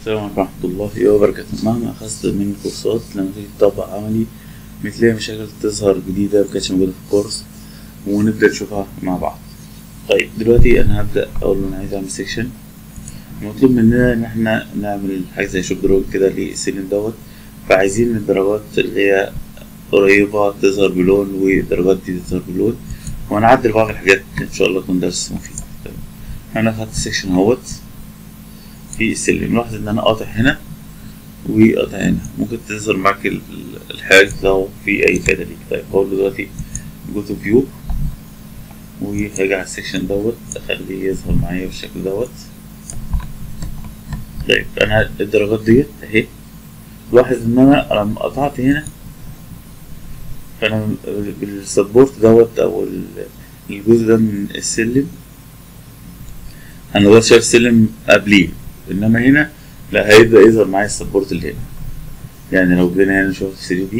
السلام عليكم ورحمة الله وبركاته مهما أخذت من كورسات لما تيجي تطبق عملي بتلاقي مشاكل تظهر جديدة مكانتش موجودة في الكورس ونبدأ نشوفها مع بعض طيب دلوقتي أنا هبدأ أقول له أنا عايز أعمل سيكشن مطلوب مننا إن احنا نعمل حاجة زي شوب دروج كده للسلم دوت فعايزين الدرجات اللي هي قريبة تظهر بلون والدرجات دي تظهر بلون وهنعدل بعض الحاجات إن شاء الله تكون درس مفيد طيب. أنا خدت السيكشن اهوت في السلم لاحظ ان انا قاطع هنا وقاطع هنا ممكن تظهر معاك ال- ال- الحاجة لو في اي فايدة ليك طيب هقول له دلوقتي جو تو فيو وهاجي على السكشن دوت اخليه يظهر معايا بالشكل دوت طيب انا الدرجات ديت اهي لاحظ ان انا لما قطعت هنا فانا بالسبورت دوت او ال- الجزء ده من السلم انا دلوقتي شايف السلم قبليه انما هنا لا هيبدا يظهر معايا السبورت اللي هنا يعني لو جينا هنا نشوف 3 دي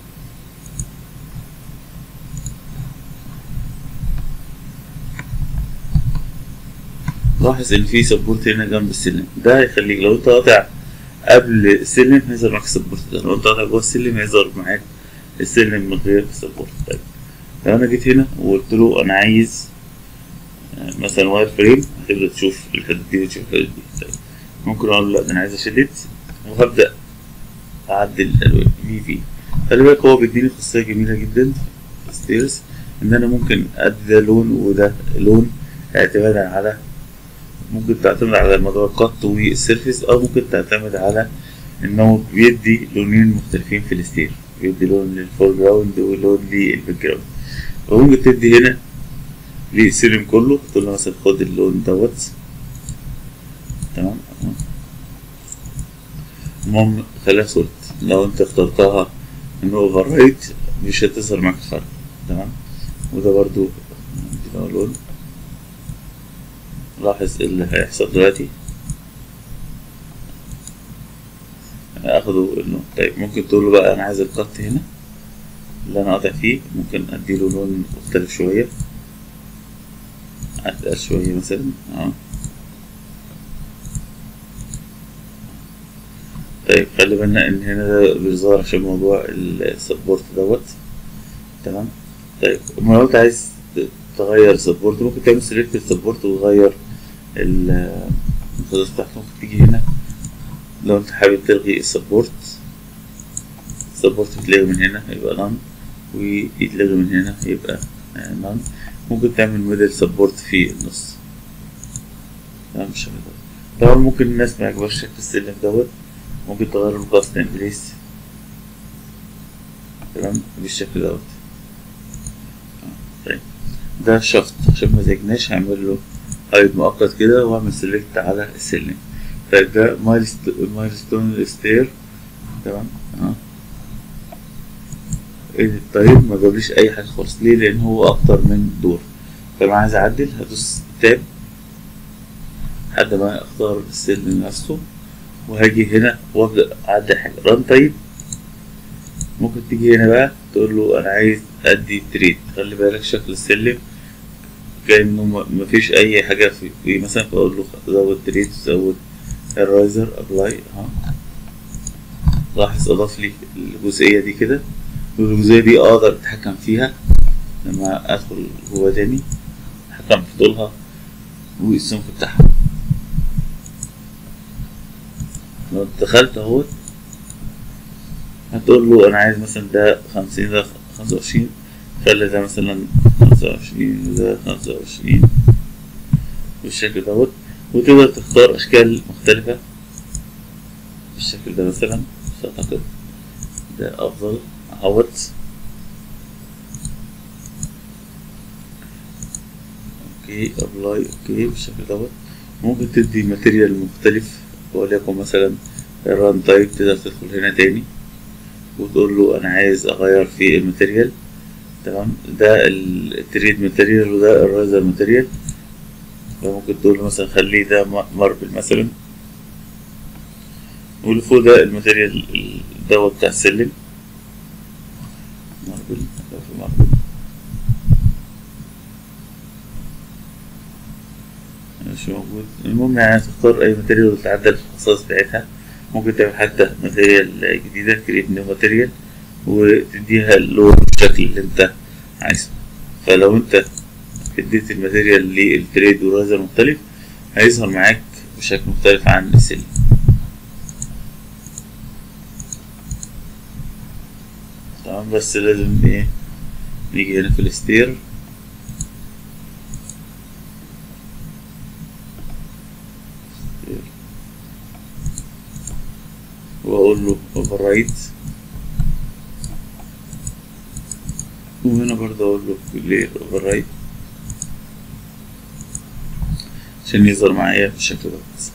لاحظ ان في سبورت هنا جنب السلم ده هيخليك لو انت قاطع قبل السلم هيظهر معاك السبورت ده لو انت قاطع جوه السلم هيظهر معاك السلم من غير السبورت طيب لو انا جيت هنا وقلت له انا عايز مثلا واير فريم هتبدا تشوف الحدود دي وتشوف الحدود دي طيب ممكن اقول لا ده انا عايز اشدد وهبدا اعدل الالوان في في خلي بالك هو بيديني خاصيه جميله جدا في ستيرز ان انا ممكن ادي ده لون وده لون اعتمادا على ممكن تعتمد على موضوع القط والسيرفيس او ممكن تعتمد على انه بيدي لونين مختلفين في الستير بيدي لون للفور جراوند ولون للباك جراوند فممكن تدي هنا للسلم كله تقول له مثلا خد اللون دوت تمام المهم خليها سولت لو انت اخترتها انه اوفر رايت مش هتظهر معاك الفرق تمام وده برضو نديله لون لاحظ ايه اللي هيحصل دلوقتي اخده اللون طيب ممكن تقول له بقى انا عايز القط هنا اللي انا قاطع فيه ممكن اديله لون مختلف شويه اتقل شويه مثلا اه طيب خلي بالنا ان هنا ده بيظهر عشان موضوع السبورت دوت تمام طيب اما لو انت عايز تغير سبورت ممكن تعمل سيلكت السبورت وتغير الخصائص بتاعته ممكن تيجي هنا لو انت حابب تلغي السبورت السبورت بيتلغي من هنا يبقى نون ويتلغي من هنا يبقى نون ممكن تعمل موديل سبورت في النص تمام بالشكل دوت طبعا ممكن الناس ما يعجبهاش شكل السلم دوت ممكن تغير الكاستم بليس تمام بالشكل دوت طيب ده شفط عشان ما زجناش هعمل له هايد مؤقت كده واعمل سيلكت على السلم طيب ده مايلستون ستير تمام اه ايه طيب ما جابليش اي حاجه خالص ليه لان هو اكتر من دور فانا عايز اعدل هدوس تاب لحد ما اختار السلم نفسه وهاجي هنا وابدا اعدل حاجه ران طيب ممكن تيجي هنا بقى تقول له انا عايز ادي تريد خلي بالك شكل السلم كانه مفيش اي حاجه في مثلا فاقول له زود تريد زود الرايزر ابلاي اهو لاحظ اضاف لي الجزئيه دي كده والجزئيه دي اقدر اتحكم فيها لما ادخل جوه تاني اتحكم في طولها والسمك بتاعها لو دخلت اهوت هتقول له انا عايز مثلا ده خمسين ده خمسة وعشرين خلي ده مثلا خمسة وعشرين وده خمسة وعشرين بالشكل دوت وتقدر تختار اشكال مختلفة بالشكل ده مثلا اعتقد ده افضل اهوت اوكي ابلاي اوكي بالشكل دوت ممكن تدي ماتيريال مختلف وليكن مثلا الران تايب تقدر تدخل هنا تاني وتقول له انا عايز اغير في الماتيريال تمام ده التريد ماتيريال وده الرايزر ماتيريال فممكن تقول له مثلا خليه ده ماربل مثلا واللي فوق ده الماتيريال دوت بتاع السلم ماربل ماربل مش موجود المهم يعني تختار اي ماتيريال وتعدل في الخصائص بتاعتها ممكن تعمل حتى ماتيريال جديدة كريت نيو ماتيريال وتديها اللون بالشكل اللي انت عايزه فلو انت اديت الماتيريال للتريد ورازر مختلف هيظهر معاك بشكل مختلف عن السلم تمام بس لازم ايه نيجي هنا في الستير واقول له اوفررايت وهنا برضه اقول له كلير اوفررايت عشان يظهر معايا بالشكل ده